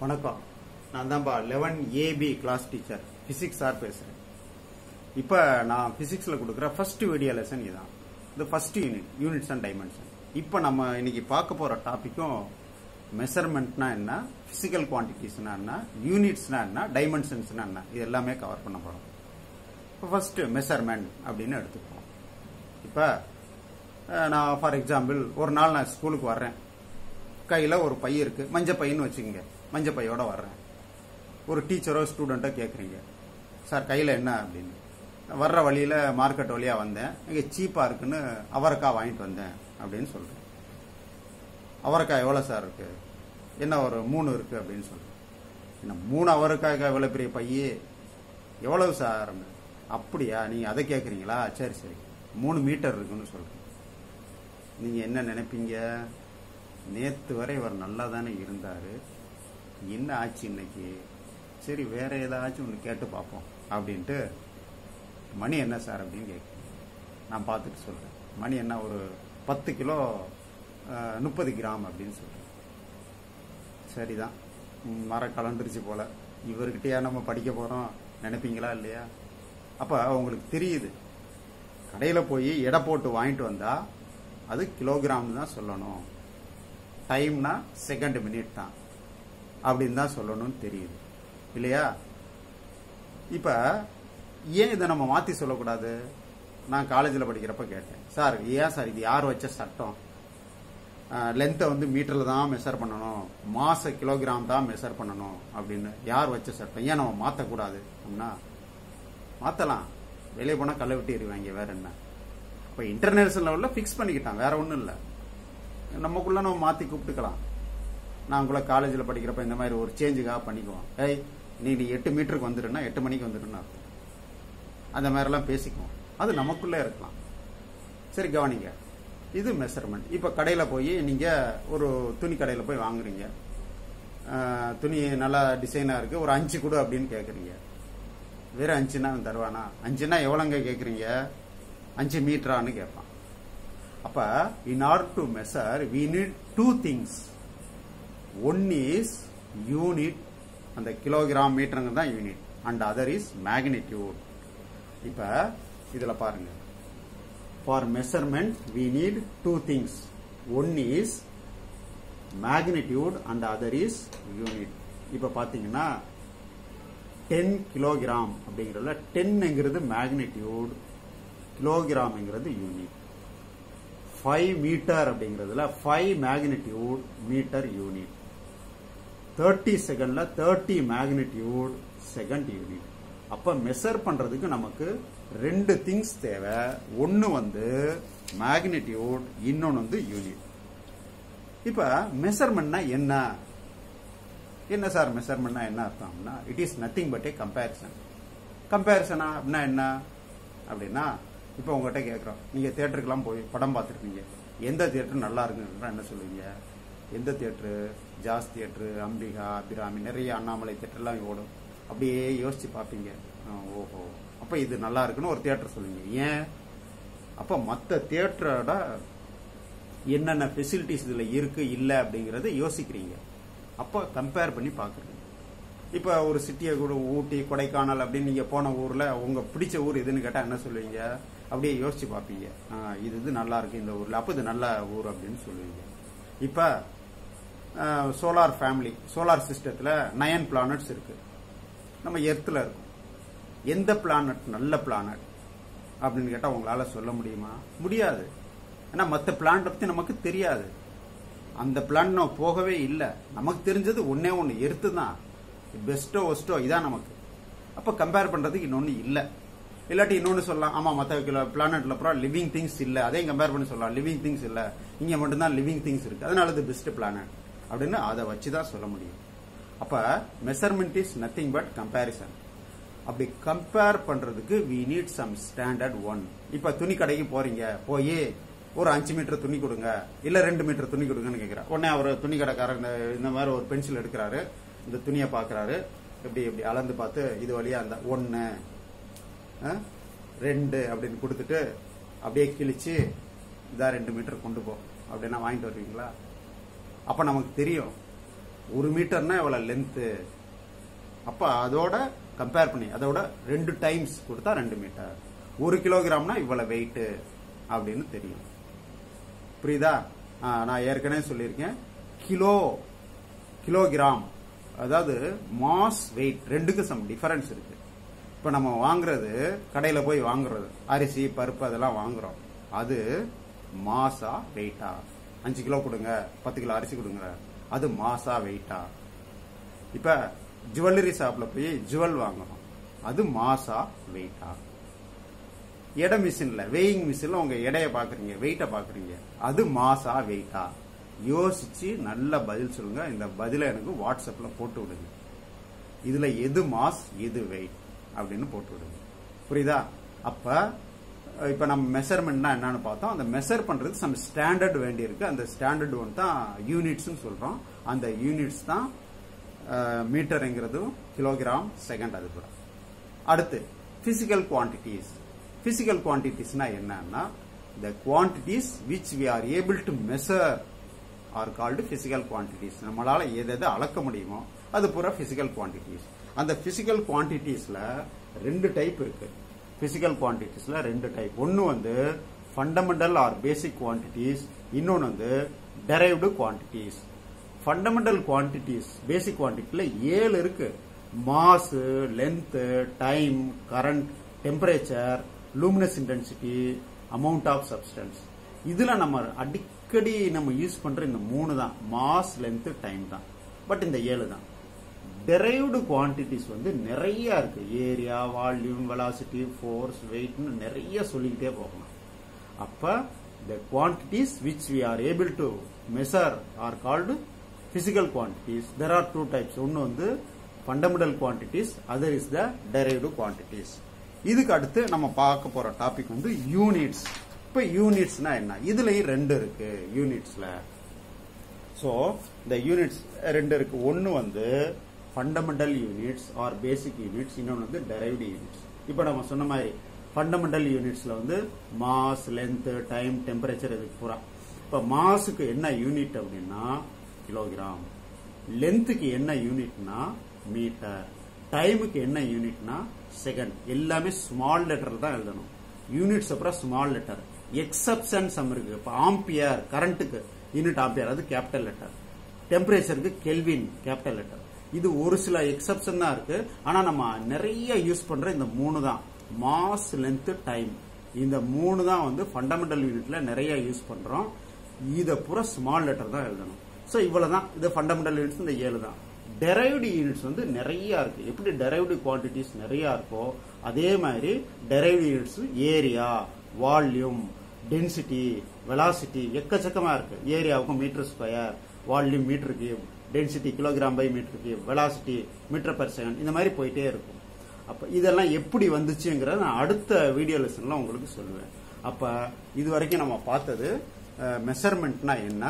வணக்கம் நான் தான்ப்பா eleven A B class teacher physics sir பேசுறேன் இப்போ நான் பிசிக்ஸ்ல கொடுக்குற ஃபர்ஸ்ட் வீடியோ லெசன் இதுதான் இது first unit units and dimension இப்போ நம்ம இன்னைக்கு பார்க்க போற டாபிக்கும் மெஷர்மெண்ட்னா என்ன பிசிக்கல் குவான்டிட்டிஸ்னா என்ன யூனிட்ஸ்னா என்ன டைமென்ஷன்ஸ்னா என்ன இது எல்லாமே கவர் பண்ண போறோம் இப்போ ஃபர்ஸ்ட் மெஷர்மெண்ட் அப்படின்னு எடுத்துப்போம் இப்போ அஹ், நான் ஃபார் எக்ஸாம்பிள் ஒரு நாள் நான் ஸ்கூலுக்கு வர்றேன் கையில ஒரு பை இருக்கு மஞ்ச பையன்னு வச்சுக்கோங்க மஞ்ச பையோட வர்றேன் ஒரு டீச்சரோ ஸ்டூடெண்ட்டோ கேட்குறீங்க சார் கையில என்ன அப்படின்னு வர்ற வழியில மார்க்கெட் வழியா வந்தேன் இங்க சீப்பா இருக்குன்னு அவரைக்காய் வாங்கிட்டு வந்தேன் அப்படின்னு சொல்றேன் அவரைக்காய் எவ்வளவு சார் இருக்கு என்ன ஒரு மூணு இருக்கு அப்படின்னு சொல்றேன் என்ன மூணு அவரைக்காய்க்கு எவ்வளவு பெரிய பையே எவ்வளவு சார் அப்படியா நீங்க அதை கேக்குறீங்களா சரி சரி மூணு மீட்டர் இருக்குன்னு சொல்றேன் நீங்க என்ன நினைப்பீங்க நேத்து வரை இவர் நல்லா தானே இருந்தாரு என்ன ஆச்சு இன்னைக்கு சரி வேற ஏதாச்சும் ஒன்று கேட்டு பார்ப்போம் அப்படின்ட்டு மணி என்ன சார் அப்படின்னு கேட்கு நான் பார்த்துட்டு சொல்றேன் மணி என்ன ஒரு பத்து கிலோ முப்பது கிராம் அப்படின்னு சொல்றேன் சரிதான் ம், மரம் கலந்துருச்சு போல இவர்கிட்டயா நம்ம படிக்க போறோம் நினைப்பீங்களா இல்லையா அப்ப உங்களுக்கு தெரியுது கடையில போய் எடை போட்டு வாங்கிட்டு வந்தா அது கிலோகிராம் தான் சொல்லணும் டைம்னா செகண்ட் மினிட் தான் அப்படின்னு தான் சொல்லணும்னு தெரியுது இல்லையா இப்ப ஏன் இதை நம்ம மாத்தி சொல்லக்கூடாது நான் காலேஜில் படிக்கிறப்ப கேட்டேன் சார் ஏன் சார் இது யார் வச்ச சட்டம் லென்த்தை வந்து மீட்டர்ல தான் மெஷர் பண்ணணும் மாச கிலோகிராம் தான் மெஷர் பண்ணணும் அப்படின்னு யார் வச்ச சட்டம் ஏன் நம்ம மாத்தக்கூடாது அப்படின்னா மாத்தலாம் வெளியே போனா கல்லை விட்டு எறிவாங்க வேற என்ன இப்ப இன்டர்நேஷனல் லெவல்ல ஃபிக்ஸ் பண்ணிக்கிட்டான் வேற ஒண்ணும் இல்ல நமக்குள்ள நம்ம மாத்தி கூப்பிட்டுக்கலாம் நான் கூட காலேஜில் படிக்கிறப்ப இந்த மாதிரி ஒரு சேஞ்சுக்காக பண்ணிக்குவோம் ஏய் நீ நீ எட்டு மீட்டருக்கு வந்துடுன்னா எட்டு மணிக்கு வந்துடுன்னு அர்த்தம் அந்த மாதிரிலாம் பேசிக்குவோம் அது நமக்குள்ளே இருக்கலாம் சரி கவனிங்க இது மெஷர்மெண்ட் இப்போ கடையில் போய் நீங்கள் ஒரு துணி கடையில் போய் வாங்குறீங்க ஆஹ், துணி நல்லா டிசைனாக இருக்கு ஒரு அஞ்சு கொடு அப்படின்னு கேட்குறீங்க வெறும் அஞ்சுனா அவன் தருவானா அஞ்சுனா எவ்வளோங்க கேட்குறீங்க அஞ்சு மீட்டரான்னு கேட்பான் அப்ப in order to measure we need two things one is unit அந்த கிலோகிராம் மீட்டருங்க தான் unit and other is magnitude இப்ப இதுல பாருங்க for measurement we need two things one is magnitude and other is unit இப்ப பாத்தீங்கன்னா டென் கிலோகிராம் அப்படிங்கிறதுல டென்னுங்கிறது மேக்னிடியூட் கிலோகிராம்ங்கிறது யூனிட் ஃபைவ் மீட்டர் அப்படிங்கிறதுல five magnitude metre unit thirty செகண்ட்ல தேர்ட்டி மேக்னிடியூட் செகண்ட் யூனிட் அப்ப மெஷர் பண்றதுக்கு நமக்கு ரெண்டு திங்ஸ் தேவை ஒன்னு வந்து மேக்னிடியூட் இன்னொன்னு வந்து யூனிட் இப்ப மெஷர்மெண்ட்னா என்ன என்ன சார் மெஷர்மெண்ட்னா என்ன அர்த்தம்னா it is nothing but a comparison கம்பேரிசனா அப்படின்னா என்ன அப்படின்னா இப்போ உங்ககிட்ட கேட்குறோம் நீங்க தியேட்டருக்குலாம் போய் படம் பார்த்துருக்கீங்க எந்த தியேட்டர் நல்லா இருக்குன்னு என்ன சொல்லுவீங்க எந்த theatre Jazz theatre Ambika Abirami நிறைய அண்ணாமலை தியேட்டர்லாம் ஓடும் அப்படியே யோசிச்சு பார்ப்பீங்க ஆ, ஓஹோ அப்ப இது நல்லா இருக்குன்னு ஒரு தியேட்டர் சொல்லுவீங்க ஏன் அப்ப மற்ற தியேட்டரோட என்னென்ன ஃபெசிலிட்டிஸ் இதுல இருக்கு இல்ல அப்படிங்கறத யோசிக்கிறீங்க அப்போ கம்பேர் பண்ணி பாக்குறீங்க இப்ப ஒரு சிட்டியை கூட ஊட்டி கொடைக்கானல் அப்படின்னு நீங்க போன ஊர்ல உங்க பிடிச்ச ஊர் எதுன்னு கேட்டா என்ன சொல்லுவீங்க அப்படியே யோசிச்சு பார்ப்பீங்க ஆ, இது இது நல்லா இருக்கு இந்த ஊர்ல அப்ப இது நல்ல ஊர் அப்படின்னு சொல்லுவீங்க இப்ப சோலார் ஃபேமிலி சோலார் சிஸ்டத்துல நயன் பிளானட்ஸ் இருக்கு நம்ம எர்த்தில் இருக்கும் எந்த பிளானட் நல்ல பிளானட் அப்படின்னு கேட்டா உங்களால சொல்ல முடியுமா முடியாது ஏன்னா மற்ற பிளானட் பத்தி நமக்கு தெரியாது அந்த பிளான் நம்ம போகவே இல்லை நமக்கு தெரிஞ்சது ஒன்னே ஒன்று எர்த்து தான் பெஸ்ட்டோ ஒஸ்டோ இதான் நமக்கு அப்ப கம்பேர் பண்றதுக்கு இன்னொன்னு இல்ல இல்லாட்டி இன்னொன்னு சொல்லலாம் ஆமா மற்ற பிளானட்ல அப்புறம் லிவிங் திங்ஸ் இல்ல அதையும் கம்பேர் பண்ணி சொல்லலாம் லிவிங் திங்ஸ் இல்ல இங்க மட்டும்தான் லிவிங் திங்ஸ் இருக்கு அதனால இது பெஸ்ட் பிளானட் அப்படின்னு அதை வச்சுதான் சொல்ல முடியும் அப்ப measurement is nothing but comparison அப்படி கம்பேர் பண்றதுக்கு we need some standard one இப்ப துணி கடைக்கு போறீங்க போய் ஒரு அஞ்சு மீட்டர் துணி கொடுங்க இல்ல ரெண்டு மீட்டர் துணி கொடுங்கன்னு கேக்குறா உடனே அவர் துணி கடைக்காரர் இந்த இந்த மாதிரி ஒரு பென்சில் எடுக்கிறாரு இந்த துணியை பாக்குறாரு இப்படி இப்படி அளந்து பார்த்து இது வழியா அந்த ஒன்னு ஆ, ரெண்டு அப்படின்னு கொடுத்துட்டு அப்படியே கிழிச்சு இதா ரெண்டு மீட்டர் கொண்டு போ அப்படின்னா வாங்கிட்டு வருவீங்களா அப்ப நமக்கு தெரியும் ஒரு மீட்டர்னா எவ்வளவு லென்த்து அப்ப அதோட கம்பேர் பண்ணி அதோட ரெண்டு டைம்ஸ் கொடுத்தா ரெண்டு மீட்டர் ஒரு கிலோகிராம்னா இவ்வளவு வெயிட் அப்படின்னு தெரியும் புரியுதா ஆ, நான் ஏற்கனவே சொல்லியிருக்கேன் கிலோ கிலோகிராம் அதாவது மாஸ் வெயிட் ரெண்டுக்கும் சம் டிஃபரன்ஸ் இருக்கு இப்ப நம்ம வாங்குறது கடையில போய் வாங்குறது அரிசி பருப்பு அதெல்லாம் வாங்குறோம் அது மாசா வெயிட்டா அஞ்சு கிலோ கொடுங்க பத்து கிலோ அரிசி கொடுங்க அது மாசா வெயிட்டா இப்ப ஜுவல்லரி ஷாப்ல போய் ஜுவல் வாங்குறோம் அது மாசா வெயிட்டா எடை மிஷின்ல வெயிங் மிஷின்ல உங்க எடையை பாக்குறீங்க வெயிட்ட பாக்குறீங்க அது மாசா வெயிட்டா யோசிச்சு நல்ல பதில் சொல்லுங்க இந்த பதில எனக்கு வாட்ஸ்அப்ல போட்டு விடுங்க இதுல எது மாஸ் எது வெயிட் அப்படின்னு போட்டு விடுங்க புரியுதா அப்ப அஹ், இப்ப நம்ம மெஷர்மெண்ட்னா என்னன்னு பார்த்தோம் அந்த மெஷர் பண்றதுக்கு some ஸ்டாண்டர்ட் வேண்டி இருக்கு அந்த ஸ்டாண்டர்ட் ஒன் தான் யூனிட்ஸ் சொல்றோம் அந்த யூனிட்ஸ் தான் மீட்டர்ங்கிறதும் கிலோகிராம் செகண்ட் அது கூட அடுத்து பிசிக்கல் குவான்டிட்டிஸ் பிசிக்கல் குவான்டிட்டிஸ்னா என்னன்னா the quantities which we are able to measure are called physical quantities நம்மளால எது எதை அளக்க முடியுமோ அது பூரா physical quantities அந்த physical quantitiesல ரெண்டு டைப் இருக்கு physical quantitiesல ரெண்டு டைப் ஒன்னு வந்து ஃபண்டமெண்டல் ஆர் பேசிக் குவான்டிட்டிஸ் இன்னொன்னு வந்து derived quantities fundamental quantities basic குவான்டிட்டில ஏழு இருக்கு mass length time current temperature luminous intensity amount of substance இதுல நம்ம அடிக்கடி நம்ம யூஸ் பண்ற இந்த மூணு தான் மாஸ் லென்த் டைம் தான் பட் இந்த ஏழு தான் டெரைவ்டு குவான்டிட்டிஸ் வந்து நிறைய இருக்கு ஏரியா வால்யூம் வெலாசிட்டி ஃபோர்ஸ் வெயிட்னு நிறைய சொல்லிக்கிட்டே போகலாம் அப்ப the quantities which we are able to measure are called physical quantities there are two types ஒன்னு வந்து fundamental quantities other is the derived quantities இதுக்கு அடுத்து நம்ம பார்க்க போற டாபிக் வந்து யூனிட்ஸ் இப்ப யூனிட்ஸ்னா என்ன இதுலயும் ரெண்டு இருக்கு யூனிட்ஸ்ல ஸோ இந்த யூனிட்ஸ் ரெண்டு இருக்கு ஒன்று வந்து fundamental units or basic units இன்னொன்று வந்து டெரைவ்டு யூனிட்ஸ் இப்போ நம்ம சொன்ன மாதிரி ஃபண்டமெண்டல் யூனிட்ஸ்ல வந்து மாஸ் லென்த் டைம் டெம்பரேச்சர் இதுக்கு பூரா இப்போ மாஸுக்கு என்ன யூனிட் அப்படின்னா கிலோகிராம் லென்த்துக்கு என்ன யூனிட்னா மீட்டர் டைமுக்கு என்ன யூனிட்னா செகண்ட் எல்லாமே ஸ்மால் லெட்டர் தான் எழுதணும் யூனிட்ஸ் அப்புறம் ஸ்மால் லெட்டர் எக்ஸப்ஷன் சம் இருக்கு இப்போ ஆம்பியர் கரண்ட்டுக்கு யூனிட் ஆம்பியர் அது கேபிட்டல் லெட்டர் டெம்பரேச்சருக்கு கெல்வின் கேபிட்டல் லெட்டர் இது ஒரு சில எக்ஸப்ஷன் தான் இருக்கு ஆனா நம்ம நிறைய யூஸ் பண்ற இந்த மூணு தான் மாஸ் லென்த் டைம் இந்த மூணு தான் வந்து ஃபண்டமெண்டல் யூனிட்ல நிறைய யூஸ் பண்றோம் இத பூரா ஸ்மால் லெட்டர் தான் எழுதணும் ஸோ இவ்வளவுதான் இது ஃபண்டமெண்டல் யூனிட்ஸ் இந்த ஏழு தான் டெரைவ்டு யூனிட்ஸ் வந்து நிறைய இருக்கு எப்படி டெரைவ்டு குவான்டிட்டிஸ் நிறைய இருக்கோ அதே மாதிரி derived units area volume density velocity எக்கச்சக்கமா இருக்கு ஏரியாவுக்கும் metre square volume metre cube density kilogram by metre cube velocity metre per second இந்த மாதிரி போயிட்டே இருக்கும் அப்ப இதெல்லாம் எப்படி வந்துச்சுங்கிறத நான் அடுத்த வீடியோ லெசன்ல உங்களுக்கு சொல்லுவேன் அப்ப இது வரைக்கும் நம்ம பார்த்தது மெஷர்மெண்ட்னா என்ன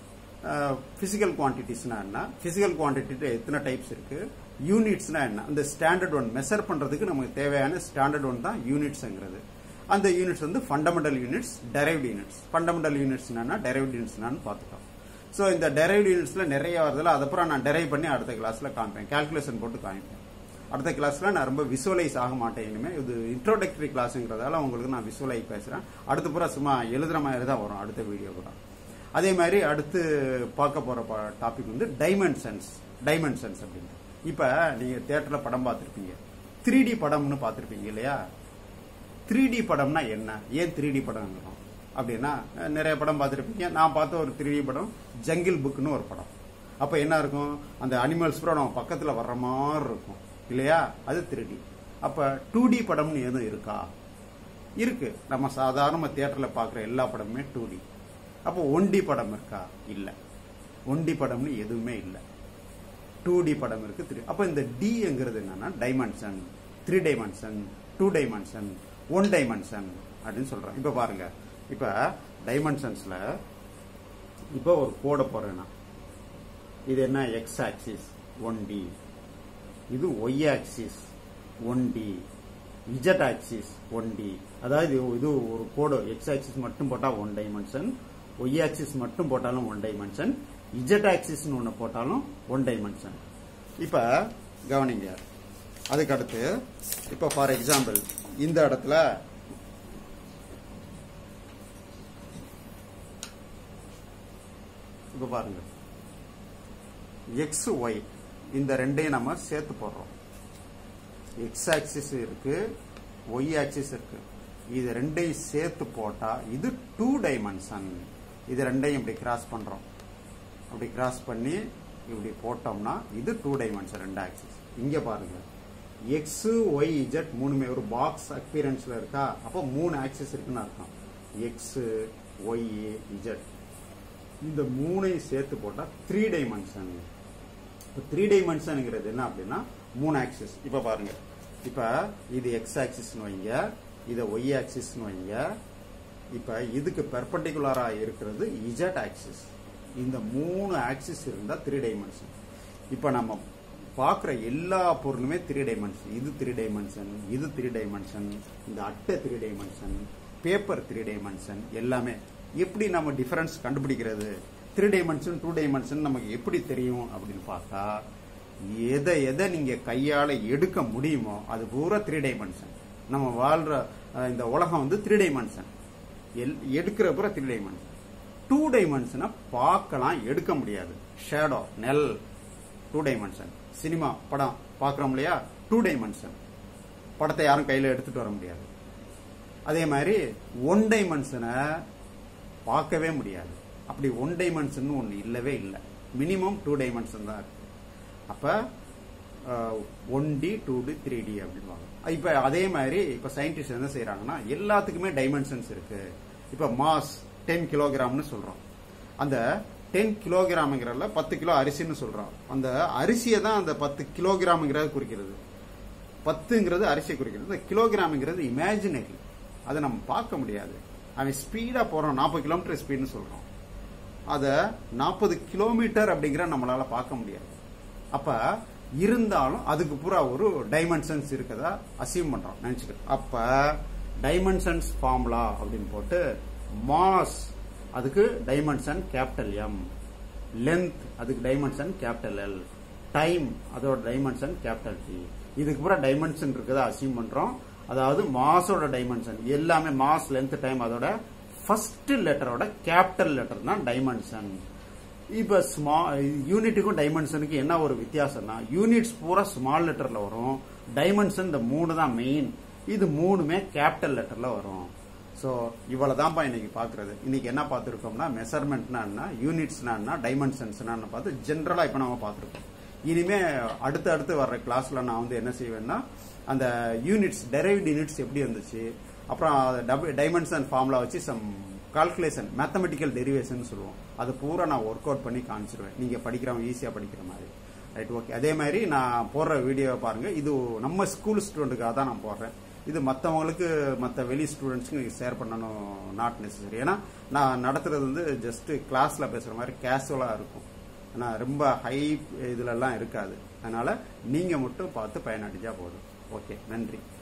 பிசிக்கல் குவான்டிட்டிஸ்னா என்ன பிசிக்கல் குவான்டிட்டி எத்தனை டைப்ஸ் இருக்கு யூனிட்ஸ்னா என்ன அந்த ஸ்டாண்டர்ட் ஒன் மெஷர் பண்றதுக்கு நமக்கு தேவையான ஸ்டாண்டர்ட் ஒன் தான் யூனிட்ஸ்ங்கிறது அந்த யூனிட்ஸ் வந்து fundamental units derived units fundamental units என்னன்னா டெரைவ்ட் யூனிட்ஸ் என்னன்னு பார்த்துட்டோம் ஸோ இந்த டெரைவ்ட் யூனிட்ஸ்ல நிறைய வருதுல அதுக்கப்புறம் நான் டெரைவ் பண்ணி அடுத்த கிளாஸ்ல காமிப்பேன் கால்குலேஷன் போட்டு காமிப்பேன் அடுத்த கிளாஸ்ல நான் ரொம்ப விசுவலைஸ் ஆக மாட்டேன் இனிமே இது இன்ட்ரோடக்டரி கிளாஸ்ங்கிறதால உங்களுக்கு நான் விசுவலைஸ் பேசுறேன் அடுத்த பூரா சும்மா எழுதுற மாதிரி தான் வரும் அடுத்த வீடியோ கூட அதே மாதிரி அடுத்து பார்க்க போற டாபிக் வந்து டைமென்ஷன்ஸ் டைமென்ஷன்ஸ் அப்படின்னு இப்ப நீங்க தியேட்டர்ல படம் பார்த்திருப்பீங்க த்ரீ டி படம்னு பார்த்திருப்பீங்க இல்லையா த்ரீ டி படம்னா என்ன ஏன் த்ரீ டி படம் அப்படின்னா அஹ், நிறைய படம் பார்த்திருப்பீங்க நான் பார்த்த ஒரு த்ரீ டி படம் ஜங்கிள் புக்னு ஒரு படம் அப்ப என்ன இருக்கும் அந்த அனிமல்ஸ் கூட நம்ம பக்கத்துல வர்ற மாதிரி இருக்கும் இல்லையா அது த்ரீ டி அப்ப டூ டி படம்னு எதுவும் இருக்கா இருக்கு நம்ம சாதாரண தியேட்டர்ல பார்க்குற எல்லா படமுமே டூ டி அப்போ ஒன் டி படம் இருக்கா இல்ல ஒன் டி படம்னு எதுவுமே இல்லை டூ டி படம் இருக்கு த்ரீ அப்போ இந்த டிங்கிறது என்னன்னா dimension three dimension two dimension one dimension அப்படின்னு சொல்றோம் இப்போ பாருங்க இப்போ டைமென்ஷன்ஸ்ல இப்போ ஒரு கோடை போறேன்னா இது என்ன எக்ஸ் ஆக்சிஸ் ஒன் டி இது Y axis one D Z axis one D அதாவது இது- இது ஒரு கோடு எக்ஸ் ஆக்சிஸ் மட்டும் போட்டா ஒன் டைமென்ஷன் ஒய் ஆக்சிஸ் மட்டும் போட்டாலும் ஒன் டைமென்ஷன் இஜெட் ஆக்சிஸ்னு ஒன்று போட்டாலும் ஒன் டைமென்ஷன் இப்போ கவனிங்க அதுக்கு அடுத்து இப்போ ஃபார் எக்ஸாம்பிள் இந்த இடத்துல இப்போ பாருங்க எக்ஸ் ஒய் இந்த ரெண்டையும் நம்ம சேர்த்து போடுறோம் எக்ஸ் ஆக்சிஸ் இருக்கு ஒய் ஆக்சிஸ் இருக்கு இது ரெண்டையும் சேர்த்து போட்டா இது டூ டைமென்ஷன் இது ரெண்டையும் இப்படி கிராஸ் பண்றோம் அப்படி கிராஸ் பண்ணி இப்படி போட்டோம்னா இது டூ டைமென்ஷன் ரெண்டு ஆக்சிஸ் இங்க பாருங்க எக்ஸ் ஒய் இஜெட் மூணுமே ஒரு பாக்ஸ் அப்பியரன்ஸ்ல இருக்கா அப்போ மூணு ஆக்சிஸ் இருக்குன்னு அர்த்தம் எக்ஸ் ஒய் இஜெட் இந்த மூணையும் சேர்த்து போட்டா த்ரீ டைமென்ஷன் இப்போ த்ரீ டைமென்ஷனுங்கிறது என்ன அப்படின்னா மூணு ஆக்சிஸ் இப்போ பாருங்க இப்போ இது எக்ஸ் ஆக்சிஸ்னு வைங்க இதை ஒய் ஆக்சிஸ்னு வைங்க இப்போ இதுக்கு பெர்பண்டிகுலரா இருக்கிறது இஜெட் ஆக்சிஸ் இந்த மூணு ஆக்சிஸ் இருந்தா த்ரீ டைமென்ஷன் இப்போ நம்ம பார்க்குற எல்லா பொருளுமே த்ரீ டைமென்ஷன் இது த்ரீ டைமென்ஷன் இது த்ரீ டைமென்ஷன் இந்த அட்டை three dimension paper three dimension எல்லாமே எப்படி நம்ம டிஃபரன்ஸ் கண்டுபிடிக்கிறது த்ரீ டைமென்ஷன் டூ டைமென்ஷன் நமக்கு எப்படி தெரியும் அப்படின்னு பார்த்தா எதை எதை நீங்க கையால எடுக்க முடியுமோ அது பூரா த்ரீ டைமென்ஷன் நம்ம வாழ்ற அஹ், இந்த உலகம் வந்து த்ரீ டைமென்ஷன் எடுக்கிற பூரா த்ரீ டைமென்ஷன் டூ டைமென்ஷனை பார்க்கலாம் எடுக்க முடியாது ஷேடோ நெல் டூ டைமென்ஷன் சினிமா படம் பார்க்குறோம் இல்லையா டூ டைமென்ஷன் படத்தை யாரும் கையில் எடுத்துட்டு வர முடியாது அதே மாதிரி ஒன் டைமென்ஷனை பார்க்கவே முடியாது அப்படி ஒன் டைமென்ஷன் ஒன்று இல்லவே இல்லை மினிமம் டூ டைமென்ஷன் தான் இருக்கு அப்போ one D two D three D அப்படின்வாங்க இப்போ அதே மாதிரி இப்போ சயின்டிஸ்ட் என்ன செய்றாங்கன்னா எல்லாத்துக்குமே டைமென்ஷன்ஸ் இருக்கு இப்போ மாஸ் டென் கிலோகிராம்னு சொல்றோம் அந்த டென் கிலோகிராம்ங்கிறதுல பத்து கிலோ அரிசின்னு சொல்றோம் அந்த அரிசியை தான் அந்த பத்து கிலோகிராம்ங்கிறது குறிக்கிறது பத்துங்கிறது அரிசியை குறிக்கிறது இந்த கிலோகிராம்ங்கிறது இமேஜினரி அதை நம்ம பார்க்க முடியாது அவன் ஸ்பீடா போறான் நாற்பது கிலோமீட்டர் ஸ்பீடுன்னு சொல்றோம் அதை நாற்பது கிலோமீட்டர் அப்படிங்கிற நம்மளால பார்க்க முடியாது அப்ப இருந்தாலும் அதுக்கு பூரா ஒரு டைமென்ஷன்ஸ் இருக்கதா அசீவ் பண்றோம் நினைச்சுக்கிறோம் அப்ப டைமென்ஷன்ஸ் ஃபார்முலா அப்படின்னு போட்டு மாஸ் அதுக்கு டைமென்ஷன் கேபிட்டல் எம் லென்த் அதுக்கு டைமென்ஷன் கேபிட்டல் எல் டைம் அதோட டைமென்ஷன் கேபிட்டல் டி இதுக்கு பூரா டைமென்ஷன் இருக்கதா அசீவ் பண்றோம் அதாவது மாஸோட டைமென்ஷன் எல்லாமே மாஸ் லென்த் டைம் அதோட ஃபர்ஸ்ட் லெட்டரோட கேபிட்டல் லெட்டர் தான் டைமென்ஷன் இப்ப ஸ்மா யூனிட்டுக்கும் டைமென்ஷனுக்கு என்ன ஒரு வித்தியாசம்னா யூனிட்ஸ் பூரா ஸ்மால் லெட்டர்ல வரும் டைமென்ஷன் இந்த மூணு தான் மெயின் இது மூணுமே கேபிட்டல் லெட்டர்ல வரும் ஸோ இவ்வளவுதான்ப்பா இன்னைக்கு பாக்குறது இன்னைக்கு என்ன பார்த்துருக்கோம்னா மெஷர்மெண்ட்னா என்ன யூனிட்ஸ்னா என்ன டைமென்ஷன்ஸ்னா என்ன பார்த்து ஜென்ரலா இப்ப நம்ம பார்த்துருக்கோம் இனிமே அடுத்து அடுத்து வர்ற கிளாஸ்ல நான் வந்து என்ன செய்வேன்னா அந்த யூனிட்ஸ் டெரைவ்ட் யூனிட்ஸ் எப்படி இருந்துச்சு அப்புறம் டைமென்ஷன் ஃபார்முலா வச்சு சம் கால்குலேஷன் மேத்தமெட்டிக்கல் டெரிவேஷன் சொல்லுவோம் அது பூரா நான் ஒர்க் அவுட் பண்ணி காமிச்சிருவேன் நீங்க படிக்கிறவங்க ஈஸியா படிக்கிற மாதிரி ரைட் ஓகே அதே மாதிரி நான் போடுற வீடியோவை பாருங்க இது நம்ம ஸ்கூல் ஸ்டூடெண்ட்டுக்காக தான் நான் போடுறேன் இது மற்றவங்களுக்கு மற்ற வெளி ஸ்டூடெண்ட்ஸ்க்கு ஷேர் பண்ணணும் நாட் நெசசரி ஏன்னா நான் நடத்துறது வந்து ஜஸ்ட் கிளாஸ்ல பேசுற மாதிரி கேஷுவலா இருக்கும் ஆனா ரொம்ப ஹை இதுலலாம் இருக்காது அதனால நீங்க மட்டும் பார்த்து பயனடைஞ்சா போதும் ஓகே நன்றி